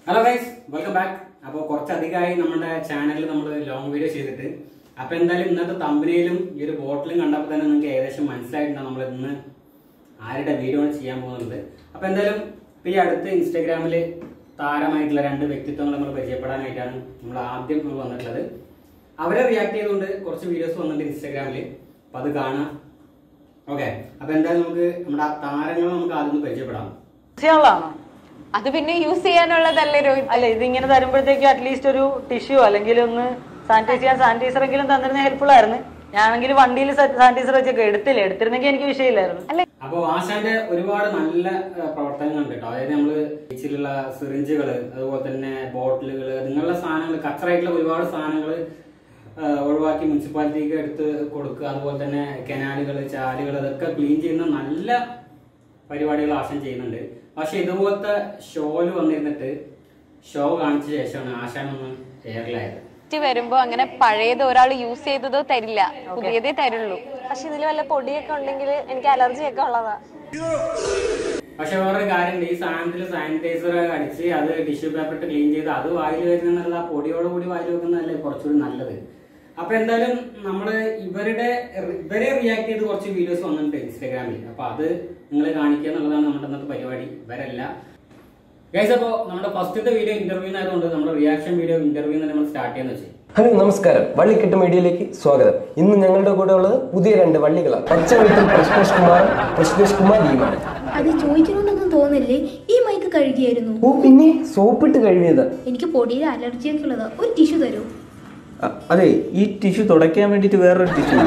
Hello guys welcome back അപ്പോൾ കുറച്ചധികമായി നമ്മുടെ ചാനലിൽ നമ്മൾ ലോങ് വീഡിയോ ചെയ്തിട്ട് അപ്പൊ എന്തായാലും ഇന്നത്തെ തമ്പനയിലും ഈ ഒരു ബോട്ടിലും കണ്ടപ്പോൾ തന്നെ നിങ്ങൾക്ക് ഏകദേശം മനസ്സിലായിട്ടുണ്ട് നമ്മൾ ഇന്ന് ആരുടെ വീഡിയോ ആണ് ചെയ്യാൻ പോകുന്നത് അപ്പൊ എന്തായാലും ഇപ്പൊ ഈ അടുത്ത് ഇൻസ്റ്റാഗ്രാമിൽ താരമായിട്ടുള്ള രണ്ട് വ്യക്തിത്വങ്ങൾ നമ്മൾ പരിചയപ്പെടാനായിട്ടാണ് നമ്മൾ ആദ്യം നമ്മൾ വന്നിട്ടുള്ളത് അവരെ റിയാക്ട് ചെയ്തുകൊണ്ട് കുറച്ച് വീഡിയോസ് വന്നിട്ടുണ്ട് ഇൻസ്റ്റാഗ്രാമിൽ അപ്പൊ അത് കാണാം ഓക്കെ അപ്പൊ എന്തായാലും നമുക്ക് നമ്മുടെ ആ താരങ്ങളെ നമുക്ക് ആദ്യം ഒന്ന് പരിചയപ്പെടാം ചെയ്യാനുള്ളതാണോ അത് പിന്നെ യൂസ് ചെയ്യാനുള്ളതല്ലേ രോഹിത് അല്ല ഇതിങ്ങനെ തരുമ്പോഴത്തേക്കും അറ്റ്ലീസ്റ്റ് ഒരു ടിഷ്യൂ അല്ലെങ്കിൽ ഒന്ന് സാനിറ്റൈസ് ചെയ്യാൻ സാനിറ്റൈസർ എങ്കിലും തന്നിരുന്ന ഹെൽപ്ഫുൾ ആയിരുന്നു ഞാനെങ്കിൽ വണ്ടിയിൽ സാനിറ്റൈസർ വെച്ചൊക്കെ എടുത്തില്ല എടുത്തിരുന്നെങ്കിൽ എനിക്ക് വിഷയമില്ലായിരുന്നു അല്ലെ അപ്പോൾ ആശാന്റെ ഒരുപാട് നല്ല ആ, പ്രവർത്തനങ്ങളുണ്ട് കേട്ടോ അതായത് നമ്മള് ബീച്ചിലുള്ള സിറിഞ്ചുകള് അതുപോലെ തന്നെ ബോട്ടിലുകൾ നിങ്ങളുടെ സാധനങ്ങൾ കച്ചറായിട്ടുള്ള ഒരുപാട് സാധനങ്ങൾ ഒഴിവാക്കി മുനിസിപ്പാലിറ്റിക്ക് എടുത്ത് കൊടുക്കുക അതുപോലെ തന്നെ കനാലുകൾ ചാലുകൾ അതൊക്കെ ക്ലീൻ ചെയ്യുന്ന നല്ല പരിപാടികൾ ആശാൻ ചെയ്യുന്നുണ്ട് പക്ഷെ ഇതുപോലത്തെ ഷോയിൽ വന്നിരുന്നിട്ട് ഷോ കാണിച്ച ശേഷമാണ് ആശാൻ ഒന്ന് എയറിലായത് വരുമ്പോ അങ്ങനെ പഴയത് ഒരാൾ യൂസ് ചെയ്തതോ തരില്ല പുതിയതേ തരുള്ളൂ പക്ഷെ ഇതിൽ വല്ല പൊടിയൊക്കെ ഉണ്ടെങ്കിൽ എനിക്ക് അലർജി ഒക്കെ ഉള്ളതാ പക്ഷെ വേറൊരു കാര്യമുണ്ട് ഈ സാധനത്തിൽ സാനിറ്റൈസർ അടിച്ച് അത് ടിഷ്യൂ പേപ്പർ ഇട്ട് ക്ലീൻ ചെയ്ത് അത് വായിൽ വരുന്നുള്ള ആ പൊടിയോട് കൂടി വായിൽ വെക്കുന്നതല്ലേ കുറച്ചുകൂടി നല്ലത് അപ്പൊ എന്തായാലും നമ്മള് ഇവരുടെ ഇവരെ റിയാക്ട് ചെയ്ത് കുറച്ച് വീഡിയോസ് വന്നിട്ടുണ്ട് ഇൻസ്റ്റാഗ്രാമിൽ അപ്പൊ അത് നിങ്ങളെ കാണിക്കുക എന്നുള്ളതാണ് നമ്മുടെ ഇന്നത്തെ പരിപാടി ഇവരല്ല ഗൈസ് അപ്പോ നമ്മുടെ ഫസ്റ്റത്തെ വീഡിയോ ഇന്റർവ്യൂ ആയതുകൊണ്ട് നമ്മുടെ റിയാക്ഷൻ വീഡിയോ ഇന്റർവ്യൂ നമ്മൾ സ്റ്റാർട്ട് ചെയ്യുന്ന വെച്ചാൽ ഹലോ നമസ്കാരം വള്ളിക്കെട്ട് മീഡിയയിലേക്ക് സ്വാഗതം ഇന്ന് ഞങ്ങളുടെ കൂടെ ഉള്ളത് പുതിയ രണ്ട് വള്ളികളാണ് പച്ച വീട്ടിൽ പ്രശ്നേഷ് കുമാർ പ്രശ്നേഷ് കുമാരിയുമാണ് അത് ചോദിക്കണമെന്നൊന്നും തോന്നില്ലേ ഈ മൈക്ക് കഴുകിയായിരുന്നു ഓ പിന്നെ സോപ്പിട്ട് കഴിവിയതാ എനിക്ക് പൊടിയുടെ അലർജിയൊക്കെ ഉള്ളതാ ഒരു ടിഷ്യൂ തരൂ അ- അതെ ഈ ടിഷ്യൂ തുടയ്ക്കാൻ വേണ്ടിയിട്ട് വേറൊരു ടിഷ്യൂ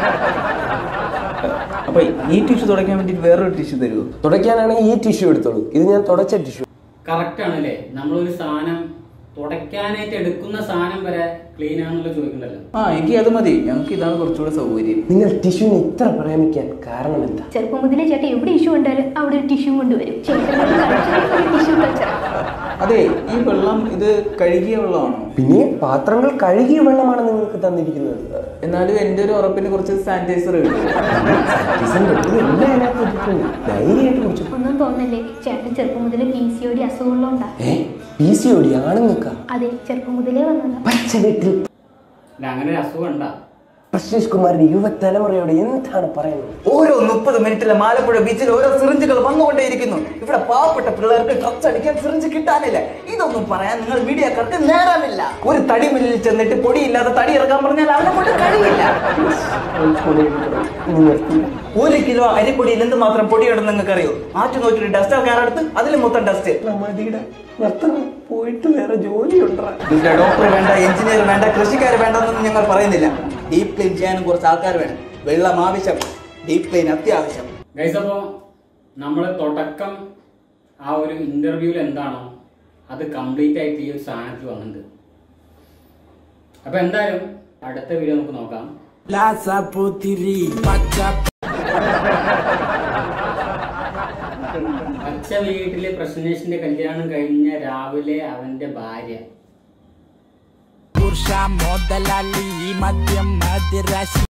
അപ്പൊ ഈ ടിഷ്യൂ തുടയ്ക്കാൻ വേണ്ടിയിട്ട് വേറൊരു ടിഷ്യൂ തരുമോ തുടയ്ക്കാനാണെങ്കിൽ ഈ ടിഷ്യൂ എടുത്തോളൂ ഇത് ഞാൻ തുടച്ച ടിഷ്യൂ കറക്റ്റ് ആണല്ലേ നമ്മളൊരു സാധനം തുടയ്ക്കാനായിട്ട് എടുക്കുന്ന സാധനം വരെ ക്ലീൻ ആണെന്നുള്ള ചോദിക്കണ്ടല്ലോ ആ എനിക്ക് അത് മതി ഞങ്ങൾക്ക് ഇതാണ് കുറച്ചുകൂടെ സൗകര്യം നിങ്ങൾ ടിഷ്യൂവിനെ ഇത്ര പ്രേമിക്കാൻ കാരണം എന്താ ചെറുപ്പം മുതലേ ചേട്ടൻ എവിടെ ഇഷ്യൂ ഉണ്ടായാലും അവിടെ ഒരു ടിഷ്യൂ കൊണ്ടുവരും ചേട്ടൻ ഒരു ടിഷ്യൂ കൾച്ചർ അതെ ഈ വെള്ളം ഇത് കഴുകിയ വെള്ളമാണോ പിന്നെ പാത്രങ്ങൾ കഴുകിയ വെള്ളമാണ് നിങ്ങൾക്ക് തന്നിരിക്കുന്നത് എന്നാലും എൻ്റെ ഒരു ഉറപ്പിന് കുറച്ച് സാനിറ്റൈസർ കിട്ടും ഇതിന്റെ ഇത് എല്ലാം അതിനകത്ത് ഇട്ടിട്ടുണ്ട്. ധൈര്യമായിട്ട് കുടിച്ചു ഒന്നും തോന്നല്ലേ ചേട്ടൻ ചെറുപ്പം മുതലേ പി സി ഒ ഡി അസുഖമുള്ളതുകൊണ്ടാ ഏ പി സി ഓടി ആണുങ്ങൾക്കാ അതെ ചെറുപ്പം മുതലേ വന്നതാ പച്ച വീട്ടിൽ അല്ല അങ്ങനെ ഒരു അസുഖം ഉണ്ടാ പ്രശ്നേഷ് കുമാറിന്റെ യുവതലമുറയോട് എന്താണ് പറയുന്നത് ഓരോ മുപ്പത് മിനിറ്റിലെ ആലപ്പുഴ ബീച്ചിൽ ഓരോ സിറിഞ്ചുകൾ വന്നുകൊണ്ടേയിരിക്കുന്നു ഇവിടെ പാവപ്പെട്ട പിള്ളേർക്ക് ഡ്രഗ്സ് അടിക്കാൻ സിറിഞ്ച് കിട്ടാനില്ല ഇതൊന്നും പറയാൻ നിങ്ങൾ മീഡിയക്കാർക്ക് നേരമില്ല ഒരു തടി മില്ലിൽ ചെന്നിട്ട് പൊടിയില്ലാതെ തടി ഇറക്കാൻ പറഞ്ഞാൽ അവനെ കൊണ്ട് കഴിയില്ല ഒരു കിലോ അരിപ്പൊടിയിൽ എന്ത് മാത്രം പൊടിയുണ്ടെന്ന് നിങ്ങൾക്ക് അറിയോ ആറ്റു നോക്കിയിട്ട് ഡസ്റ്റർ കാറെടുത്ത് അതിൽ മൊത്തം ഡസ്റ്റ് മതിയുടെ ഭർത്താവ് പോയിട്ട് വേറെ ജോലി ഉണ്ടാ ഇവിടെ ഡോക്ടർ വേണ്ട എഞ്ചിനീയർ വേണ്ട കൃഷിക്കാർ വേണ്ടെന്നൊന്നും ഞങ്ങൾ പറയുന്നില്ല ഡീപ് ക്ലീൻ ചെയ്യാനും കുറച്ച് ആൾക്കാർ വേണം വെള്ളം ആവശ്യം ഡീപ് ക്ലീൻ അത്യാവശ്യം ഗൈസ് അപ്പോ നമ്മൾ തുടക്കം ആ ഒരു ഇന്റർവ്യൂവിൽ എന്താണോ അത് കംപ്ലീറ്റ് ആയിട്ട് ഈ ഒരു സാധനത്തിൽ വന്നിട്ടുണ്ട് അപ്പൊ എന്തായാലും അടുത്ത വീഡിയോ നമുക്ക് നോക്കാം പച്ച വീട്ടിലെ പ്രശ്നേഷിന്റെ കല്യാണം കഴിഞ്ഞ രാവിലെ അവന്റെ ഭാര്യ പുരുഷ മുതലാളി ഈ മദ്യം മതിരാശി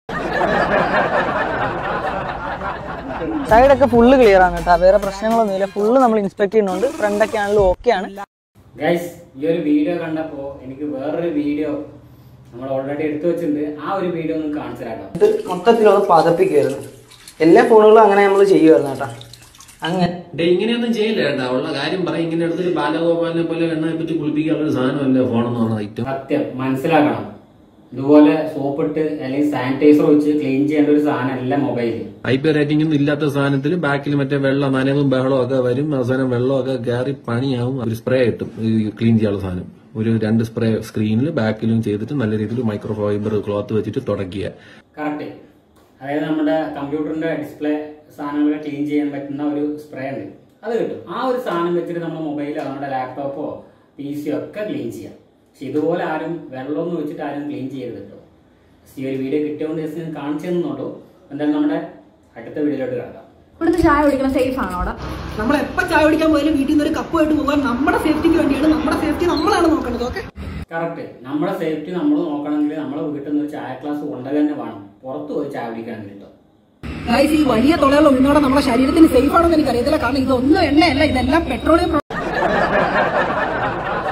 സൈഡൊക്കെ ഫുള്ള് ക്ലിയർ ആണ് കേട്ടോ വേറെ പ്രശ്നങ്ങളൊന്നുമില്ല ഫുള്ള് നമ്മൾ ഇൻസ്പെക്ട് ചെയ്യുന്നുണ്ട് ഫ്രണ്ടൊക്കെ ആണെങ്കിലും ഓക്കെ ആണ് ഗൈസ് ഈ ഒരു വീഡിയോ കണ്ടപ്പോ എനിക്ക് വേറൊരു വീഡിയോ നമ്മൾ ഓൾറെഡി എടുത്തു വെച്ചിട്ടുണ്ട് ആ ഒരു വീഡിയോ ഒന്ന് കാണിച്ചു തരാം ഇത് മൊത്തത്തിലൊന്ന് പതപ്പിക്കുമായിരുന്നു എല്ലാ ഫോണുകളും അങ്ങനെ നമ്മൾ ചെയ്യുമായിരുന്നു കേട്ടോ അങ്ങനെ ഡേ ഇങ്ങനെയൊന്നും ചെയ്യില്ല കേട്ടാ ഉള്ള കാര്യം പറയും ഇങ്ങനെ എടുത്തിട്ട് ബാലഗോപാലിനെ പോലെ എണ്ണയെ പറ്റി കുളിപ്പിക്കാനുള്ള ഒരു സാധനമല്ല ഫോണെന്ന് പറഞ്ഞ ഐറ്റം സത്യം മനസ്സിലാക്കണം ഇതുപോലെ സോപ്പിട്ട് അല്ലെങ്കിൽ സാനിറ്റൈസർ ഒഴിച്ച് ക്ലീൻ ചെയ്യേണ്ട ഒരു സാധനമല്ല മൊബൈൽ ഐ പി റേറ്റിംഗ് ഒന്നും ഇല്ലാത്ത സാധനത്തിൽ ബാക്കിൽ മറ്റേ വെള്ളം നനവും ബഹളവും ഒക്കെ വരും അവസാനം വെള്ളമൊക്കെ കയറി പണിയാവും ഒരു സ്പ്രേ കിട്ടും ഈ ക്ലീൻ ചെയ്യാനുള്ള സാധനം ഒരു രണ്ട് സ്പ്രേ സ്ക്രീനിൽ ബാക്കിലും ചെയ്തിട്ട് നല്ല രീതിയിൽ മൈക്രോ ഫൈബർ ക്ലോത്ത് വെച്ചിട്ട് തുടക്കുക കറക്റ്റ് അതായത് നമ്മുടെ കമ്പ്യൂട്ടറിന്റെ ഡിസ്പ്ലേ സാധനങ്ങളൊക്കെ ക്ലീൻ ചെയ്യാൻ പറ്റുന്ന ഒരു സ്പ്രേ ഉണ്ട് അത് കിട്ടും ആ ഒരു സാധനം വെച്ചിട്ട് നമ്മുടെ മൊബൈലോ നമ്മുടെ ലാപ്ടോപ്പോ പി സിയോ ഒക്കെ ക്ലീൻ ചെയ്യാം പക്ഷെ ഇതുപോലെ ആരും വെള്ളമൊന്നും വെച്ചിട്ട് ആരും ക്ലീൻ ചെയ്യരുത് കേട്ടോ ഈ ഒരു വീഡിയോ കിട്ടിയോണ്ട് ജസ്റ്റ് ഞാൻ കാണിച്ചു തന്നുള്ളൂ എന്തായാലും നമ്മുടെ അടുത്ത വീഡിയോയിലോട്ട് കിടക്കാം ഇവിടുത്തെ ചായ കുടിക്കണം സേഫ് ആണോ അവിടെ നമ്മൾ എപ്പോ ചായ കുടിക്കാൻ പോയാലും വീട്ടിൽ നിന്ന് ഒരു കപ്പുമായിട്ട് പോകാൻ നമ്മുടെ സേഫ്റ്റിക്ക് വേണ്ടിയാണ് നമ്മുടെ സേഫ്റ്റി നമ്മളാണ് നോക്കേണ്ടത് ഓക്കെ കറക്റ്റ് നമ്മുടെ സേഫ്റ്റി നമ്മൾ നോക്കണമെങ്കിൽ നമ്മളെ വീട്ടിൽ നിന്ന് ഒരു ചായ ക്ലാസ് കൊണ്ടുവരുക തന്നെ വേണം പുറത്ത് പോയി ചായ കുടിക്കണമെങ്കിൽ കേട്ടോ ഗൈസ് ഈ വലിയ തുളയുള്ള ഉഴുന്നോടെ നമ്മുടെ ശരീരത്തിന് സേഫ് ആണെന്ന് എനിക്ക് അറിയത്തില്ല കാരണം ഇതൊന്നും എണ്ണയല്ല ഇതെല്ലാം പെട്രോളിയം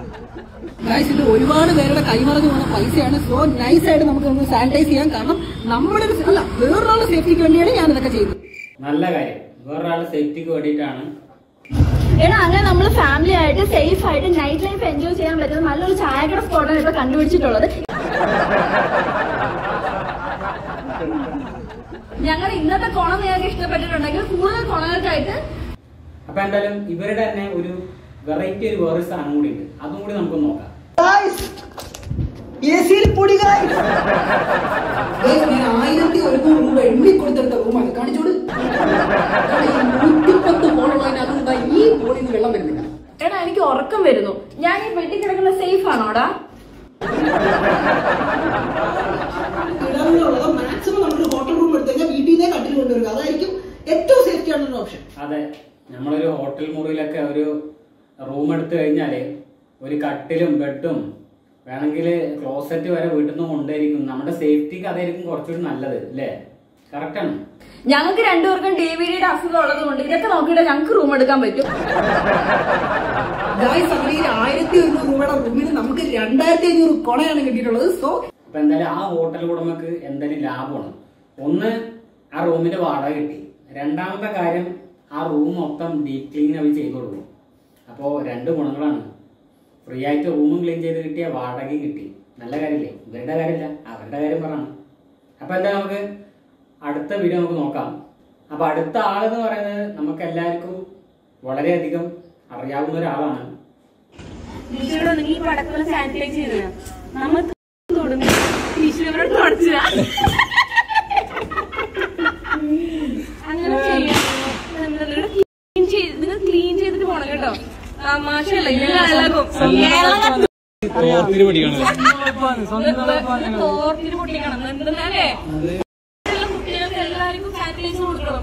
ഗായ്സ് ഇത് ഒരുപാട് പേരുടെ കൈമറഞ്ഞു പോകുന്ന പൈസയാണ് സോ നൈസ് ആയിട്ട് നമുക്ക് ഒന്ന് സാനിറ്റൈസ് ചെയ്യാം കാരണം നമ്മുടെ ഒരു അല്ല വേറൊരാളുടെ സേഫ്റ്റിക്ക് വേണ്ടിയാണ് ഞാൻ ഇതൊക്കെ ചെയ്തത് നല്ല കാര്യം വേറൊരാളുടെ സേഫ്റ്റിക്ക് വേണ്ടിയിട്ടാണ് എടാ അങ്ങനെ നമ്മൾ ഫാമിലി ആയിട്ട് സേഫ് ആയിട്ട് നൈറ്റ് ലൈഫ് എൻജോയ് ചെയ്യാൻ പറ്റുന്ന നല്ലൊരു ചായക്കട സ്പോട്ടാണ് ഇപ്പൊ കണ്ടുപിടിച്ചിട്ടുള്ളത് ഞങ്ങൾ ഇന്നത്തെ കുളം നിങ്ങൾക്ക് ഇഷ്ടപ്പെട്ടിട്ടുണ്ടെങ്കിൽ കൂടുതൽ കുളങ്ങൾക്കായിട്ട് അപ്പൊ എന്തായാലും ഇവരുടെ തന്നെ ഒരു വെറൈറ്റി ഒരു വേറെ സാധനം കൂടി ഉണ്ട് അതും കൂടി നമുക്ക് നോക്കാം പൊടി guys. Guys, ഞാൻ ആയിരത്തി ഒരുന്നൂറ് രൂപ എണ്ണി കൊടുത്തെടുത്ത റൂമാണ് കാണിച്ചോട് നൂറ്റിപ്പത്ത് ഫോണുള്ളതിനകത്ത് ഈ ഫോണിൽ നിന്ന് വെള്ളം വരുന്നില്ല എടാ എനിക്ക് ഉറക്കം വരുന്നു ഞാൻ ഈ വെട്ടി കിടക്കുന്ന സേഫ് ആണോടാ ഇടാനുള്ളത് മാക്സിമം നമ്മൾ ഹോട്ടൽ റൂം എടുത്തു കഴിഞ്ഞാൽ വീട്ടിൽ നിന്നേ കട്ടിൽ കൊണ്ടുവരിക അതായിരിക്കും ഏറ്റവും സേഫ്റ്റി ആയിട്ടുള്ള ഓപ്ഷൻ അതെ നമ്മളൊരു ഹോട്ടൽ മുറിയിലൊക്കെ ഒരു റൂം എടുത്തു കഴിഞ്ഞാല് ഒരു കട്ടിലും ബെഡും വേണമെങ്കിൽ ക്ലോസറ്റ് വരെ വീട്ടിൽ നിന്ന് കൊണ്ടായിരിക്കും നമ്മുടെ സേഫ്റ്റിക്ക് അതായിരിക്കും കുറച്ചുകൂടി നല്ലത് അല്ലേ കറക്റ്റാണ് ഞങ്ങൾക്ക് രണ്ടുപേർക്കും ഡി വി ഡിയുടെ അസുഖം ഉള്ളത് കൊണ്ട് ഇതൊക്കെ നോക്കിയിട്ട് ഞങ്ങൾക്ക് റൂം എടുക്കാൻ പറ്റും ഗായ്സ് അങ്ങനെ ഈ ആയിരത്തി ഒരുന്നൂറ് രൂപയുടെ റൂമിന് നമുക്ക് രണ്ടായിരത്തി അഞ്ഞൂറ് കൊണയാണ് കിട്ടിയിട്ടുള്ളത് സോ അപ്പൊ എന്തായാലും ആ ഹോട്ടൽ ഉടമക്ക് എന്തായാലും ലാഭമാണ് ഒന്ന് ആ റൂമിന്റെ വാടക കിട്ടി രണ്ടാമത്തെ കാര്യം ആ റൂം മൊത്തം ഡീപ് ക്ലീൻ അവർ ചെയ്തു കൊടുക്കും അപ്പോൾ രണ്ട് ഗുണങ്ങളാണ് ഫ്രീ ആയിട്ട് റൂമും ക്ലീൻ ചെയ്ത് കിട്ടിയ വാടകയും കിട്ടി നല്ല കാര്യമില്ലേ ഇവരുടെ കാര്യമില്ല അവരുടെ കാര്യം പറയാണ് അപ്പൊ എന്താ നമുക്ക് അടുത്ത വീഡിയോ നമുക്ക് നോക്കാം അപ്പൊ അടുത്ത ആളെന്ന് പറയുന്നത് നമുക്ക് എല്ലാവർക്കും വളരെയധികം അറിയാവുന്ന ഒരാളാണ് ഈ പടക്കം സാനിറ്റൈസ് ചെയ്തത് നമ്മൾ തൊടുന്നു ഈശ്വരനോട് തുടച്ചു അങ്ങനെ ചെയ്യാം ക്ലീൻ ചെയ്ത് നിങ്ങൾ ക്ലീൻ ചെയ്തിട്ട് പോണം കേട്ടോ മാഷല്ല തോർത്തിരി പഠിക്കണം തോർത്തിന് പൊട്ടിക്കണം എന്തെന്നാലേ കുട്ടികൾക്ക് എല്ലാവർക്കും സാനിറ്റൈസർ കൊടുക്കണം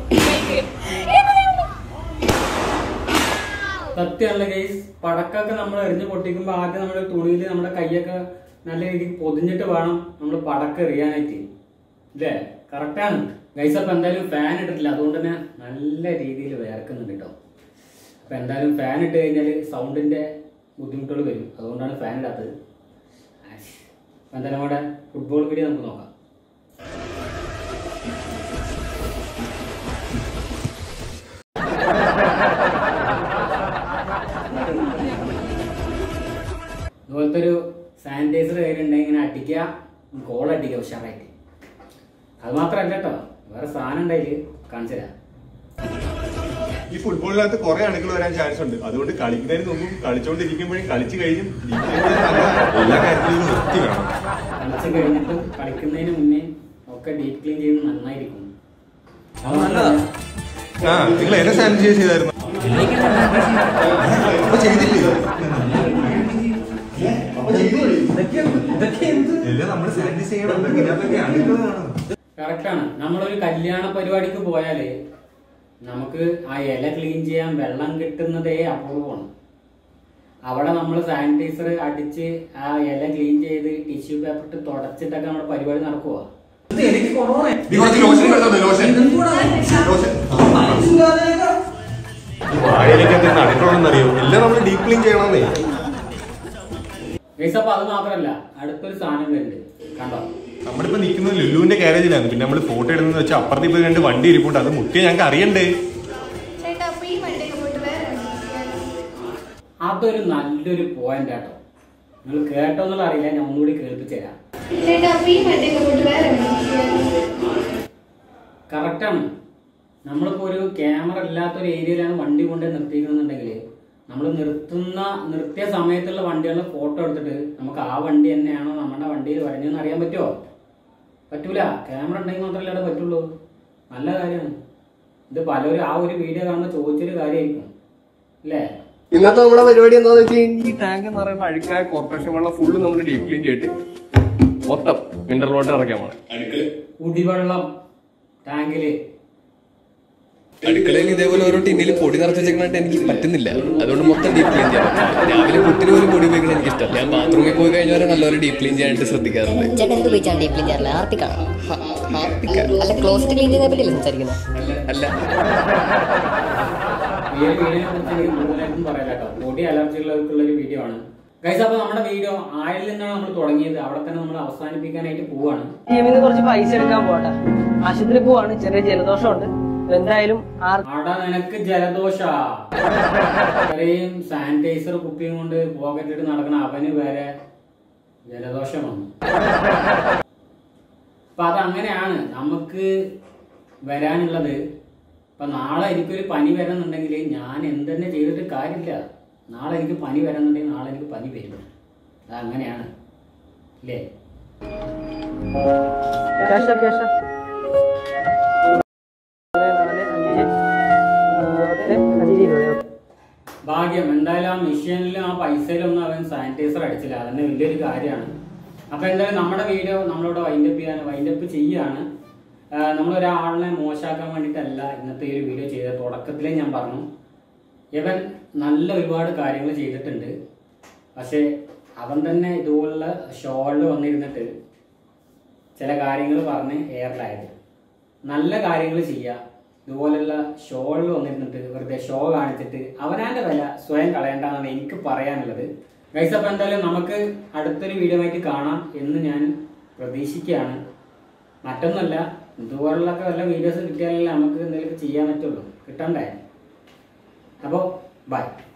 സത്യമുള്ള കേസ് പടക്കൊക്കെ നമ്മൾ എറിഞ്ഞ് പൊട്ടിക്കുമ്പോൾ ആദ്യം നമ്മുടെ തുണിയിൽ നമ്മുടെ കൈയൊക്കെ നല്ല രീതിക്ക് പൊതിഞ്ഞിട്ട് വേണം നമ്മൾ പടക്കം എറിയാനായിട്ട് ഇല്ലേ കറക്റ്റാണ് ഗൈസ് അപ്പൊ എന്തായാലും ഫാൻ ഇട്ടിട്ടില്ല അതുകൊണ്ട് തന്നെ നല്ല രീതിയിൽ വേർക്കുന്നുണ്ട് കേട്ടോ അപ്പൊ എന്തായാലും ഫാൻ ഇട്ട് കഴിഞ്ഞാൽ സൗണ്ടിന്റെ ബുദ്ധിമുട്ടുകൾ വരും അതുകൊണ്ടാണ് ഫാൻ ഇടാത്തത് ആഷ്. അപ്പൊ എന്തായാലും നമ്മുടെ ഫുട്ബോൾ വീഡിയോ നമുക്ക് നോക്കാം ഇതുപോലത്തെ ഒരു സാനിറ്റൈസർ കയ്യിലുണ്ടെങ്കിൽ ഇങ്ങനെ അടിക്കുക ഗോൾ അടിക്കുക ഉഷാറായിട്ട് അത് മാത്രമല്ല കേട്ടോ വേറെ സാധനം ഉണ്ടായില് കാണിച്ചു തരാം ഈ ഫുട്ബോളിനകത്ത് കുറെ അണുക്കൾ വരാൻ ചാൻസ് ഉണ്ട് അതുകൊണ്ട് കളിക്കുന്നതിന് മുമ്പും കളിച്ചുകൊണ്ടിരിക്കുമ്പോഴും കളിച്ചു കഴിഞ്ഞും എല്ലാ കാര്യത്തിലും ഇത് വൃത്തി വേണം കളിച്ച് കഴിഞ്ഞിട്ടും കളിക്കുന്നതിന് മുന്നേ ഒക്കെ ഡീപ് ക്ലീൻ ചെയ്യുന്നത് നന്നായിരിക്കും അത് നല്ലതാ ആ നിങ്ങൾ എന്നെ സാനിറ്റൈസ് ചെയ്തായിരുന്നു അപ്പൊ ചെയ്തില്ലേ എല്ലാം നമ്മൾ സാനിറ്റൈസ് ചെയ്യണം ഇതൊക്കെ ഇതിനകത്തൊക്കെ അണുക്കൾ കാണും കറക്റ്റാണ് നമ്മളൊരു കല്യാണ പരിപാടിക്ക് പോയാല് നമുക്ക് ആ ഇല ക്ലീൻ ചെയ്യാൻ വെള്ളം കിട്ടുന്നതേ അപൂർവമാണ് അവിടെ നമ്മൾ സാനിറ്റൈസർ അടിച്ച് ആ ഇല ക്ലീൻ ചെയ്ത് ടിഷ്യൂ പേപ്പർ ഇട്ട് തുടച്ചിട്ടൊക്കെ നമ്മുടെ പരിപാടി നടക്കുവാ നീ കുറച്ച് ലോഷൻ എടുത്തോ ലോഷൻ ലോഷൻ ഈ വാഴയിലേക്കൊക്കെ അണുക്കളാണെന്നറിയോ എല്ലാം നമ്മൾ ഡീപ് ക്ലീൻ ചെയ്യണമെന്നേ ഗൈസ് അപ്പൊ അത് മാത്രല്ല അടുത്തൊരു സാധനം വരുന്നുണ്ട് കണ്ടോ നമ്മളിപ്പോ നിൽക്കുന്നത് ലുലുവിന്റെ കാരേജിലാണ് പിന്നെ നമ്മൾ ഫോട്ടോ എടുക്കുന്നത് വെച്ചാൽ അപ്പുറത്ത് ഇപ്പൊ രണ്ട് വണ്ടി ഇരിപ്പുണ്ട് അത് മുട്ടിയ ഞങ്ങൾക്ക് അറിയണ്ടേ അതൊരു നല്ലൊരു പോയിന്റ് ആട്ടോ നിങ്ങൾ കേട്ടോ എന്നുള്ള അറിയില്ല ഞാൻ ഒന്നുകൂടി കേൾപ്പിച്ചു തരാം കറക്റ്റാണ് നമ്മളിപ്പോ ഒരു ക്യാമറ ഇല്ലാത്ത ഒരു ഏരിയയിലാണ് വണ്ടി കൊണ്ട് നിർത്തിയിരിക്കുന്നുണ്ടെങ്കിൽ നമ്മൾ നിർത്തുന്ന നിർത്തിയ സമയത്തുള്ള വണ്ടികളുടെ ഫോട്ടോ എടുത്തിട്ട് നമുക്ക് ആ വണ്ടി തന്നെയാണോ നമ്മുടെ വണ്ടിയിൽ വരഞ്ഞെന്ന് അറിയാൻ പറ്റുമോ പറ്റൂല ക്യാമറ ഉണ്ടെങ്കിൽ മാത്രമല്ലേ അവിടെ പറ്റുള്ളൂ നല്ല കാര്യമാണ് ഇത് പലരും ആ ഒരു വീഡിയോ കാണുമ്പോൾ ചോദിച്ചൊരു കാര്യമായിരിക്കും അല്ലേ ഇന്നത്തെ നമ്മുടെ പരിപാടി എന്താന്ന് വെച്ച് കഴിഞ്ഞാൽ ഈ ടാങ്ക് എന്ന് പറയുന്ന അഴുക്കായ കോർപ്പറേഷൻ വെള്ളം ഫുള്ള് നമ്മൾ ഡീപ് ക്ലീൻ ചെയ്തിട്ട് മൊത്തം മിനറൽ വാട്ടർ ഇറക്കാൻ പോണേ കുടിവെള്ളം ടാങ്കില് അടുക്കളയിൽ ഇതേപോലെ ഓരോ ടിന്നിൽ പൊടി നിറച്ച് വെച്ചിട്ട് എനിക്ക് പറ്റുന്നില്ല അതുകൊണ്ട് മൊത്തം ഡീപ് ക്ലീൻ ചെയ്യാൻ പറ്റില്ല രാവിലെ പുട്ടിന് പോലും പൊടി ഉപയോഗിക്കണം എനിക്ക് ഇഷ്ടം ഞാൻ ബാത്റൂമിൽ പോയി കഴിഞ്ഞാൽ നല്ലൊരു ഡീപ് ക്ലീൻ ചെയ്യാനായിട്ട് ശ്രദ്ധിക്കാറുണ്ട് ചേട്ടൻ എന്ത് ഉപയോഗിച്ചാണ് ഡീപ് ക്ലീൻ ചെയ്യാറില്ല ഹാർപ്പിക്കാണോ അല്ല ക്ലോസറ്റ് ക്ലീൻ ചെയ്യുന്നതിനെ പറ്റിയല്ലേ സംസാരിക്കുന്നത് അല്ല ഈ ഒരു വീഡിയോനെ കുറിച്ച് എനിക്ക് കൂടുതലായിട്ടും പറയാം കേട്ടോ പൊടി അലർജി ഉള്ളവർക്കുള്ള ഒരു വീഡിയോ ആണ് ഗൈസ് അപ്പൊ നമ്മുടെ വീഡിയോ ആരിൽ നിന്നാണ് നമ്മൾ തുടങ്ങിയത് അവിടെ തന്നെ നമ്മൾ അവസാനിപ്പിക്കാനായിട്ട് പോവാണ് ടീമിൽ നിന്ന് കുറച്ച് പൈസ എടുക്കാൻ പോട്ടെ ആശുപത്രി പോവാണ് ചെറിയ ജലദോഷമുണ്ട് അപ്പൊ എന്തായാലും ആർ ആടാ നിനക്ക് ജലദോഷ ഇത്രയും സാനിറ്റൈസർ കുപ്പിയും കൊണ്ട് പോക്കറ്റിട്ട് നടക്കണ അവന് വരെ ജലദോഷം വന്നു അപ്പൊ അതങ്ങനെയാണ് നമുക്ക് വരാനുള്ളത് ഇപ്പൊ നാളെ എനിക്കൊരു പനി വരണമെന്നുണ്ടെങ്കിൽ ഞാൻ എന്തെന്നെ ചെയ്തിട്ട് കാര്യമില്ല നാളെ എനിക്ക് പനി വരണമെന്നുണ്ടെങ്കിൽ നാളെ എനിക്ക് പനി വരും അതങ്ങനെയാണ് ഇല്ലേ ക്യാഷ് ക്യാഷ് നാല് അഞ്ച് ഇരുപത് അഞ്ച് ഇരുപത് ഭാഗ്യം എന്തായാലും ആ മെഷീനിലും ആ പൈസയിലൊന്നും അവൻ സാനിറ്റൈസർ അടിച്ചില്ല അതന്നെ വലിയൊരു കാര്യമാണ് അപ്പൊ എന്തായാലും നമ്മുടെ വീഡിയോ നമ്മളിവിടെ വൈൻഡപ്പ് ചെയ്യാൻ വൈൻഡപ്പ് ചെയ്യാണ് നമ്മൾ ഒരാളിനെ മോശമാക്കാൻ വേണ്ടിയിട്ടല്ല ഇന്നത്തെ ഈ ഒരു വീഡിയോ ചെയ്തത് തുടക്കത്തിലേ ഞാൻ പറഞ്ഞു ഇവൻ നല്ല ഒരുപാട് കാര്യങ്ങൾ ചെയ്തിട്ടുണ്ട് പക്ഷേ അവൻ തന്നെ ഇതുപോലുള്ള ഷോളിൽ വന്നിരുന്നിട്ട് ചില കാര്യങ്ങൾ പറഞ്ഞ് എയറിലായത് നല്ല കാര്യങ്ങൾ ചെയ്യുക ഇതുപോലുള്ള ഷോകളിൽ വന്നിരുന്നിട്ട് വെറുതെ ഷോ കാണിച്ചിട്ട് അവനാന്റെ വില സ്വയം കളയണ്ടെന്നാണ് എനിക്ക് പറയാനുള്ളത് ഗൈസ് അപ്പം എന്തായാലും നമുക്ക് അടുത്തൊരു വീഡിയോ ആയിട്ട് കാണാം എന്ന് ഞാൻ പ്രതീക്ഷിക്കുകയാണ് മറ്റൊന്നുമല്ല ഇതുപോലുള്ളൊക്കെ വല്ല വീഡിയോസ് കിട്ടിയാലല്ലേ നമുക്ക് എന്തെങ്കിലും ചെയ്യാൻ പറ്റുള്ളൂ കിട്ടണ്ടേ അപ്പോൾ ബൈ